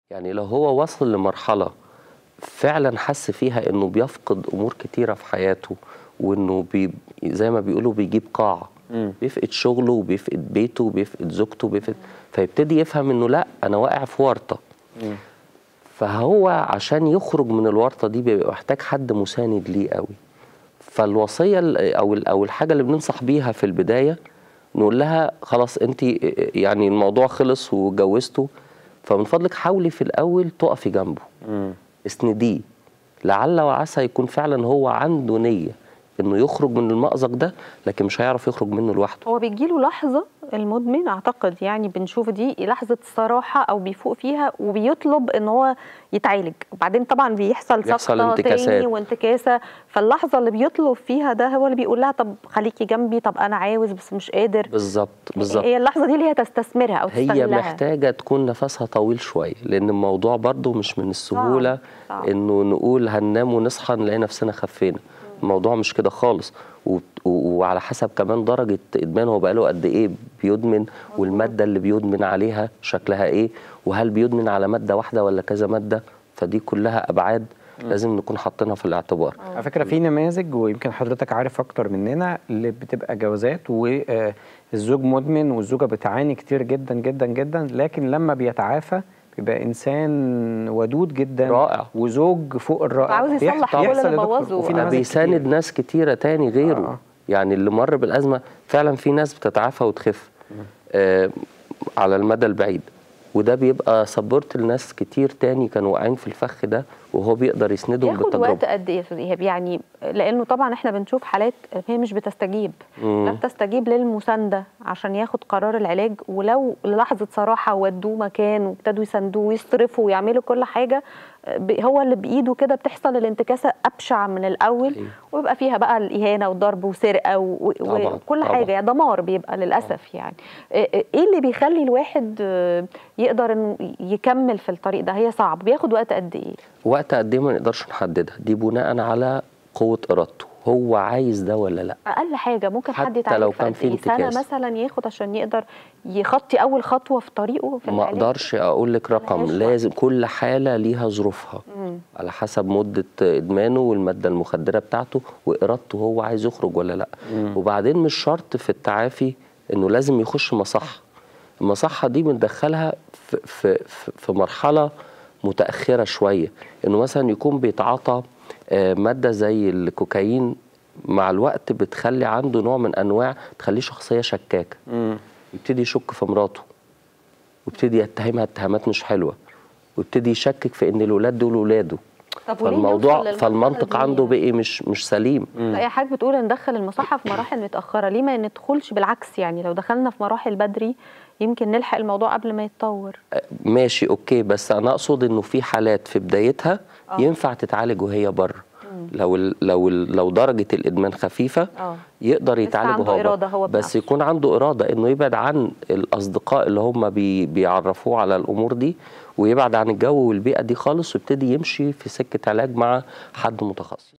يعني لو هو وصل لمرحلة فعلا حس فيها انه بيفقد امور كتيرة في حياته وانه بي زي ما بيقولوا بيجيب قاع مم. بيفقد شغله وبيفقد بيته وبيفقد زوجته وبيفقد فيبتدي يفهم انه لا انا واقع في ورطة مم. فهو عشان يخرج من الورطة دي بيبقى محتاج حد مساند ليه قوي فالوصية ال- او ال- او الحاجة اللي بننصح بيها في البداية نقول لها خلاص انت يعني الموضوع خلص وجوزته فمن فضلك حاولي في الاول تقفي جنبه مم. اسنديه لعل وعسى يكون فعلا هو عنده نية انه يخرج من المأزق ده لكن مش هيعرف يخرج منه لوحده هو بيجيله لحظة المدمن أعتقد يعني بنشوف دي لحظة صراحة أو بيفوق فيها وبيطلب إن هو يتعالج وبعدين طبعا بيحصل بيحصل سقطة انتكاسات. تاني وانتكاسة فاللحظة اللي بيطلب فيها ده هو اللي بيقول لها طب خليكي جنبي طب أنا عاوز بس مش قادر بالظبط بالظبط هي اللحظة دي اللي هي تستثمرها أو هي تستغلها محتاجة تكون نفسها طويل شوية لأن الموضوع برضو مش من السهولة صعب. إنه نقول هننام ونصحى نلاقي نفسنا خفينا الموضوع مش كده خالص و- و- وعلى حسب كمان درجة إدمان هو بقاله قد إيه بيدمن والمادة اللي بيدمن عليها شكلها إيه وهل بيدمن على مادة واحدة ولا كذا مادة فدي كلها أبعاد لازم نكون حاطينها في الاعتبار على فكره في نماذج ويمكن حضرتك عارف اكتر مننا اللي بتبقى جوازات والزوج مدمن والزوجه بتعاني كتير جدا جدا جدا لكن لما بيتعافى بيبقى انسان ودود جدا رائع. وزوج فوق الرائع وعاوز يصلح بيحصل- كل اللي بيحصل يا دكتور، بوظه. وفي ده ده نماذج بيساند كتير. ناس كتيرة تاني غيره آه. يعني اللي مر بالأزمة فعلا في ناس بتتعافى وتخف آه على المدى البعيد وده بيبقى سبورت لناس كتير تاني كانوا واقعين في الفخ ده وهو بيقدر يسندهم ياخد وقت بالتجربة قد ايه يا استاذ ايهاب يعني لانه طبعا احنا بنشوف حالات هي مش بتستجيب مم. لا بتستجيب للمسانده عشان ياخد قرار العلاج ولو للحظه صراحه ودوه مكان وابتدوا يساندوه ويصرفوا ويعملوا كل حاجه ب- هو اللي بايده كده بتحصل الانتكاسه ابشع من الاول أيوة. ويبقى فيها بقى الاهانه والضرب وسرقه و- و- طبعاً، وكل طبعاً. حاجه يعني دمار بيبقى للاسف يعني ايه اللي بيخلي الواحد آه، يقدر انه يكمل في الطريق ده هي صعب بياخد وقت قد ايه وقت قد ايه ما نقدرش نحددها دي بناء على قوة إرادته هو عايز ده ولا لا اقل حاجه ممكن حد حتى يتعالج لو في كان قد في إيه؟ سنه انتكاس. مثلا ياخد عشان يقدر يخطي اول خطوه في طريقه في ما العلاج اقدرش اقول لك رقم ملهاش وقت. لازم كل حالة ليها ظروفها مم. على حسب مدة إدمانه والمادة المخدرة بتاعته وإرادته هو عايز يخرج ولا لأ مم. وبعدين مش شرط في التعافي إنه لازم يخش مصحة المصحة دي بندخلها في, في, في في مرحلة متأخرة شوية إنه مثلا يكون بيتعاطى آه، مادة زي الكوكايين مع الوقت بتخلي عنده نوع من أنواع تخليه شخصية شكاكة مم. يبتدي يشك في مراته ويبتدي يتهمها اتهامات مش حلوة ويبتدي يشكك في إن الولاد دول ولاده طب وليه نوصل فالموضوع للمرحلة فالمنطق دي عنده يعني؟ بقي مش مش سليم لا يا حاج بتقول ندخل المصحه في مراحل متاخره ليه ما ندخلش بالعكس يعني لو دخلنا في مراحل بدري يمكن نلحق الموضوع قبل ما يتطور ماشي اوكي بس انا اقصد انه في حالات في بدايتها آه. ينفع تتعالج وهي بره لو ال لو ال لو درجه الادمان خفيفه اه يقدر يتعالج عنده وهو بره. إرادة هو بس بنفسه. يكون عنده اراده انه يبعد عن الاصدقاء اللي هم بي بيعرفوه على الامور دي ويبعد عن الجو والبيئه دي خالص ويبتدي يمشي في سكه علاج مع حد متخصص